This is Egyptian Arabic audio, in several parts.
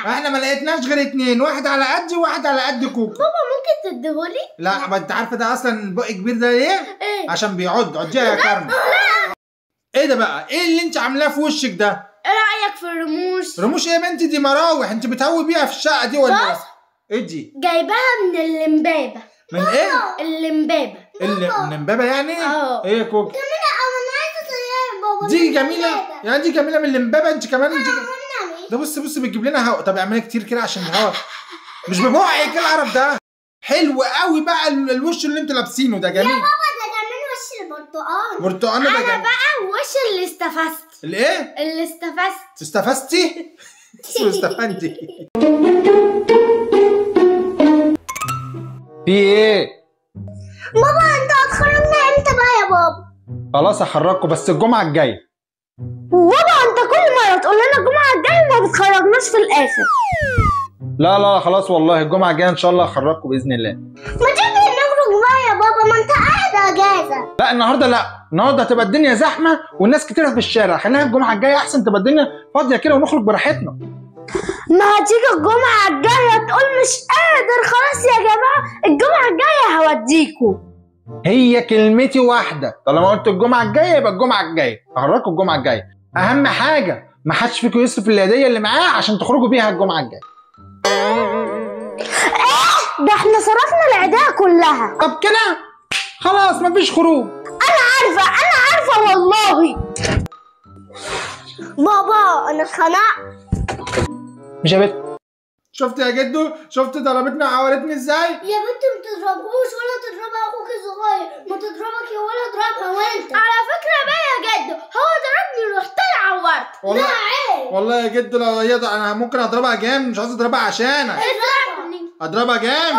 احنا ما لقيتناش غير اتنين واحد على قدي وواحد على قد كوكو بابا ممكن تديهولي لا ما انت عارفه ده اصلا البق كبير ده ليه ايه عشان بيعض عضيها يا كارما ايه ده بقى ايه اللي انت عاملاه في وشك ده ايه رايك في الرموش رموش ايه يا بنتي دي مراوح انت بتهوي بيها في الشقه دي ولا ايه بص. ايه دي جايباها من اللمبابه من ايه اللمبابه اللي من امبابه يعني اه. ايه يا كوكو انا عايزه اطير بابا دي جميله يعني دي جميله من الامبابه انت كمان انت نعمل ده بص بص بتجيب لنا هوا طب اعملي كتير كده عشان الهوا مش ببوعك ايه القرف ده حلو قوي بقى ال- الوش اللي انتوا لابسينه ده جميل بابا ده كمان وش البرتقال برتقانه ده انا جميل بقى وش اللي استفزت الايه اللي استفزت استفزتي اسمه استفندي في ايه بابا انت هتخرجنا امتى بقى يا بابا خلاص هخرجكم بس الجمعه الجايه بابا انت كل مره تقول لنا الجمعه الجايه ما بتخرجناش في الاخر لا لا خلاص والله الجمعه الجايه ان شاء الله هخرجكم باذن الله ما تيجي نخرج بقى يا بابا ما انت قاعد اجازه لا النهارده لا النهارده هتبقى الدنيا زحمه والناس كتيره في الشارع خليها الجمعه الجايه احسن تبقى الدنيا فاضيه كده ونخرج براحتنا ما هتيجي الجمعه الجايه تقول مش قادر خلاص يا جماعه الجمعه الجايه هوديكوا هي كلمتي واحده طالما قلت الجمعه الجايه يبقى الجمعه الجايه هخرجكم الجمعه الجايه اهم حاجه ما حدش فيكم يصرف الهديه اللي معاه عشان تخرجوا بيها الجمعه الجايه ده احنا صرفنا العيدية كلها طب كده خلاص مفيش خروج عارفه انا عارفه والله بابا انا اتخنقت مش يا بت شفت يا جدو شفت ضربتني وعورتني ازاي يا بنت ما تضربوش ولا تضرب اخوك الصغير ما تضربك يا ولا اضربها وانت على فكره بقى يا جدو هو ضربني رحت انا عورت والله عيب والله يا جدو لو هي ض- انا ممكن اضربها جامد مش عاوز اضربها عشانك ضربني اضربها جامد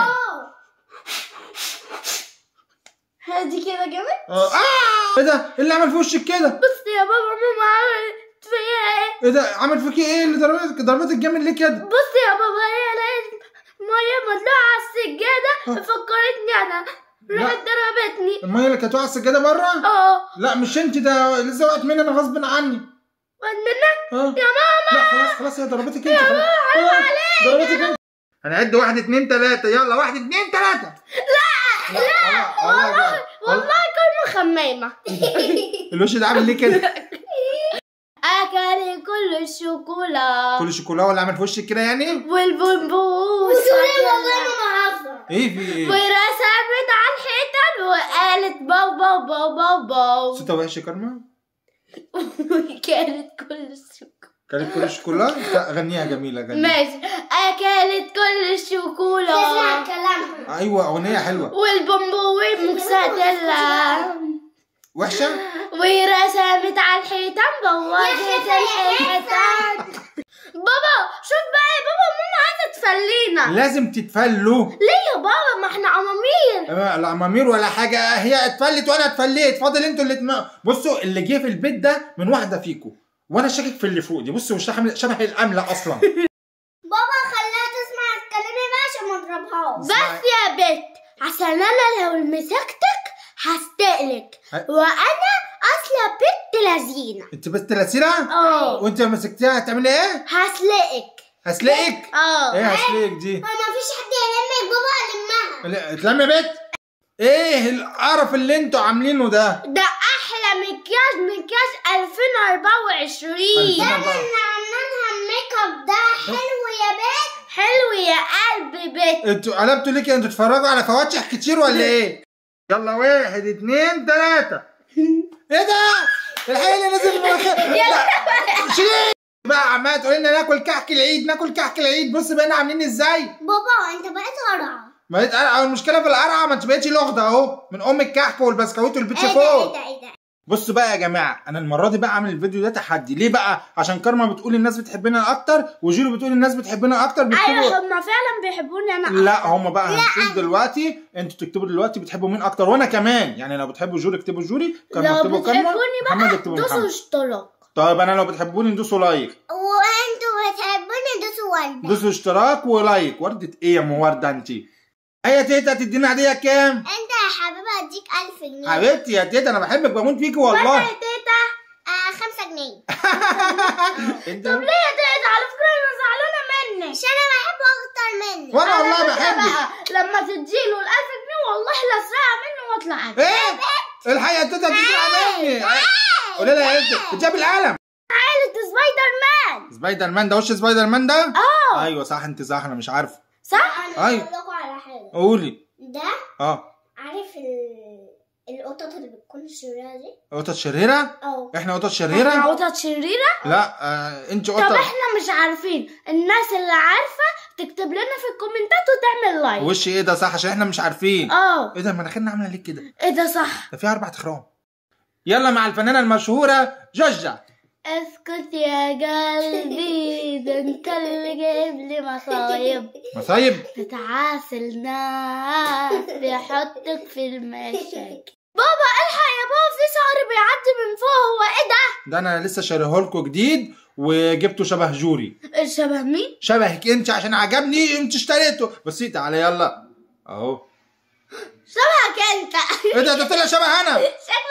هادي كده جامد اه آه! ايه ده ايه اللي عمل في وشك كده بص يا بابا ماما عملت فيا ايه ايه ده عمل فيكي ايه اللي ضربتك ضربتك جامد ليه كده بص يا بابا هي لقيت ميه مطلعه على السجاده فكرتني انا راحت ضربتني الميه اللي كانت واقعه على السجاده بره اه لا مش انت ده لسه وقعت مني انا غصب عني منك اه يا ماما لا خلاص خلاص هي ضربتك انت خلاص آه، ضربتك انت هنعد واحد اتنين تلاته يلا واحد اتنين تلاته لا لا والله والله كل خمامه الوش ده عامل ليه كده اكل كل الشوكولا كل الشوكولاته اللي عمل في وشك كده يعني والبونبوس والله ما عارفه ايه في ايه ورسمت على الحيطان وقالت باو باو باو باو باو صوتها وحش يا كارما كانت كل الشوكولا كانت كل الشوكولاته لا غنيها جميله غنيها ماشي اكلت كل الشوكولا تسمع كلامها ايوه اغنيه حلوه والبونبوي مكسدلة وحشه ورسمت على الحيطان بوظت الحيطان بابا شوف بقى يا بابا ماما عايزه تفلينا لازم تتفلوا ليه يا بابا ما احنا عمامير لا العمامير ولا حاجه هي اتفلت وانا اتفليت فاضل انتوا اللي تم... بصوا اللي جه في البيت ده من واحده فيكم وانا شاكك في اللي فوق دي بصوا وشها عامل- شبه الامله اصلا بابا خلاها تسمع الكلام بقى عشان ما اضربهاش بس يا بت عشان انا لو مسكتك هستقلك ه- وانا اصلا بنت لذينه انت بس تلاسيلها اه وانت لو مسكتيها هتعملي ايه هسلقك هسلقك اه ايه هسلقك دي ما فيش حد يلمك بابا المها لا، اتلم يا بيت ايه القرف اللي انتوا عاملينه ده ده احلى مكياج مكياج 2024 أنا بقى- احنا عملنا الميك اب ده حلو يا بنت حلو يا قلب بت انتوا قلبتوا ليه كده انتوا تتفرجوا على فواتح كتير ولا ايه يلا واحد اتنين تلاته ايه ده الحقيقة اللي نازل من المناخير شيل بقى عمال تقول لنا ناكل كحك العيد ناكل كحك العيد بص بقينا عاملين ازاي بابا انت بقيت قرعه ما بقيت أو المشكله في القرعه ما انت بقيتش لغده اهو من ام الكحك والبسكويت والبيتش ايه ده ايه فوق ده ايه ده بصوا بقى يا جماعه انا المره دي بقى عامل الفيديو ده تحدي ليه بقى عشان كارما بتقول الناس بتحبنا اكتر وجيرو بتقول الناس بتحبنا اكتر بيكتبوا ايوه هما فعلا بيحبوني انا لا هم بقى هنشوف دلوقتي انتوا تكتبوا دلوقتي بتحبوا مين اكتر وانا كمان يعني لو بتحبوا جوري اكتبوا جوري كارما لو اكتبوا كارما بتحبوني محمد بقى اكتبوا دوسوا محمد اشتراك طيب انا لو بتحبوني دوسوا لايك وانتوا بتحبوني دوسوا ورده دوسوا اشتراك ولايك وردة ايه يا ام ورده انت هي تيتا تدينا هديه كام انت يا حبيبي اديك 1000 جنيه حبيبتي يا تيتا انا بحبك بموت فيكي وانا والله يا تيتا آه 5 جنيه انت طب ليه يا تيتا على فكره انا زعلانه منك وانا والله على فكرة بحبك بقى لما تديله الألف جنيه والله لا اسرقها منه واطلع أجري. ايه الحقيقه انت تسرع مني قولي لها يا انت بتجيب القلم عائلة سبايدر مان سبايدر مان ده وش سبايدر مان ده اه ايوه صح انت صح انا مش عارفه صح انا أيوة. هقول لكم على حاجه قولي ده اه عارف ال... القطط اللي بتكون شريرة دي قطط شريره اه احنا قطط احنا شريره قطط شريرة لا آه انت طب قطه احنا مش عارفين الناس اللي عارفة تكتب لنا في الكومنتات وتعمل لايك وش ايه ده صح عشان احنا مش عارفين اه ايه ده مناخيرنا عامله ليه كده ايه ده صح ده فيها اربع تخرام يلا مع الفنانه المشهوره جوجة اسكت يا قلبي ده انت اللي جايب لي مصايب مصايب بتعاسل ناس بيحطك في المشاكل بابا الحق يا بابا في صقر بيعدي من فوق هو ايه ده ده انا لسه شاريه لكم جديد وجبته شبه جوري شبه مين شبهك انت عشان عجبني انت اشتريته بس تعالى يلا اهو شبهك انت ايه ده ده طلع شبه انا شكلك